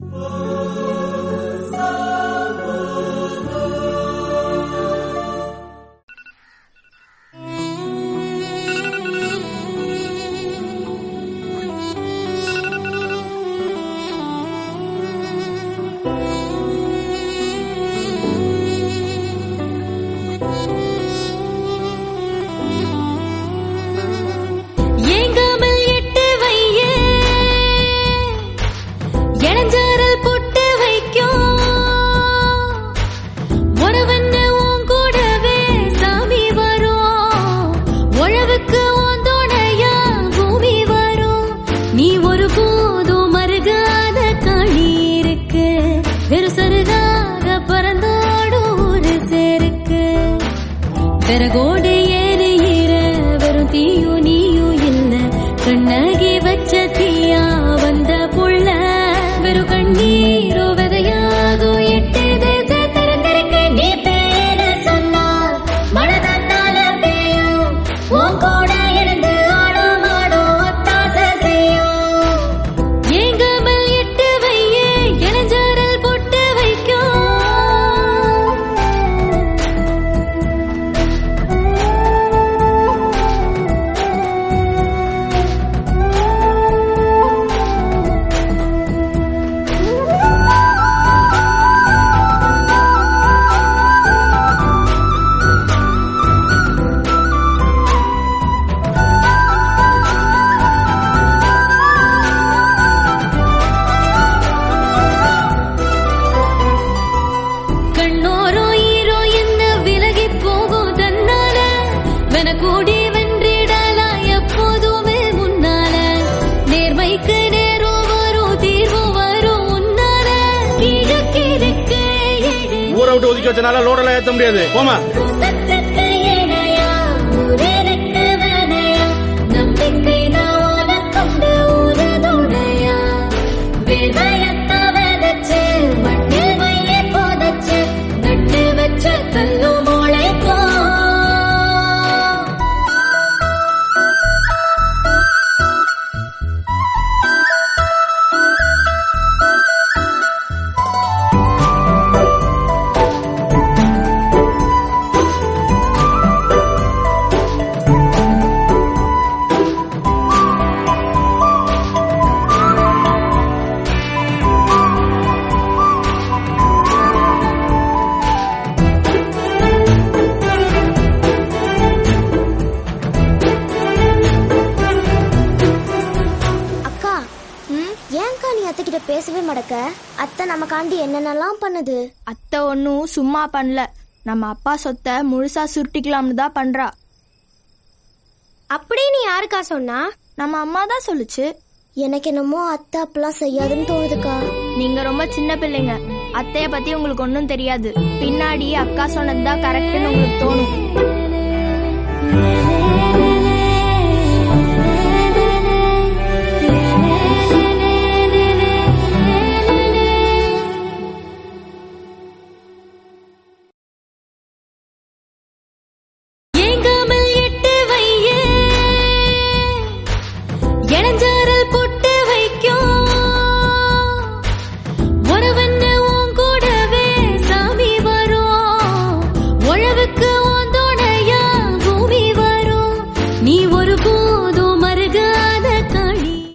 ஏங்காமல் எட்டு வையே இளஞ்சாரல் பொட்டு வைக்கும் உறவன்னு உன் கூடவே சாமி வரும் உழவுக்கு உன் துணையா பூமி வரும் நீ ஒரு போதும் மருகாத காணி இருக்கு வெறும் சருகாக பறந்தோடும் ஒரு சேருக்கு பிறகோடு ஏறியிற வெறும் தீயும் நீயும் இல்ல கண்ணகி வச்ச தீயா வந்த புள்ள வெறும் கண்ணீரோ விதையாகும் எட்டு திசை திறந்திருக்கு நீ பேர சொன்னால் மழை தன்னால பெய்யும் உன் கூட இருந்து ஆடும் ஆடும் ஒத்தாசை செய்யும் ஏங்காமல் எட்டு வையே இளஞ்சாரல் பொட்டு வைக்கும் கண்ணோரோ ஈரோ என்ன விலகி போகும் தன்னால வென கூடி வென்றிடலாம் எப்போதுமே முன்னால நேர்மைக்கு நேரும் வரும் தீர்வு வரும் உன்னால கிழக்கிருக்கு எழு ஊரை விட்டு ஒதுக்கி வச்சனால லோடெல்லாம் ஏத்த முடியாது போமா சத்துக்கு இணையா ஊரருக்கு வனையா நம்பிக்கை நான் கொண்டு ஊரதுடையா வேதயத்த விதைச்சு மண்ணில் மைய போதச்சு நட்டு வச்ச கல்லு முளைக்கும் அக்கா ஏன்க்கா நீ அத்தை கிட்ட பேசவே மாட்டக்க அத்தை நமக்காண்டி என்னென்னலாம் பண்ணுது அத்தை ஒன்றும் சும்மா பண்ணல நம்ம அப்பா சொத்தை முழுசா சுருட்டிக்கலாம்னு தான் பண்றா அப்படியே நீ யாருக்கா சொன்னா நம்ம அம்மா தான் சொல்லுச்சு எனக்கு என்னமோ அத்தை அப்பெல்லாம் செய்யாதுன்னு தோணுதுக்கா நீங்க ரொம்ப சின்ன பிள்ளைங்க அத்தைய பத்தி உங்களுக்கு ஒன்றும் தெரியாது பின்னாடி அக்கா சொன்னது தான் கரெக்ட்னு உங்களுக்கு தோணும்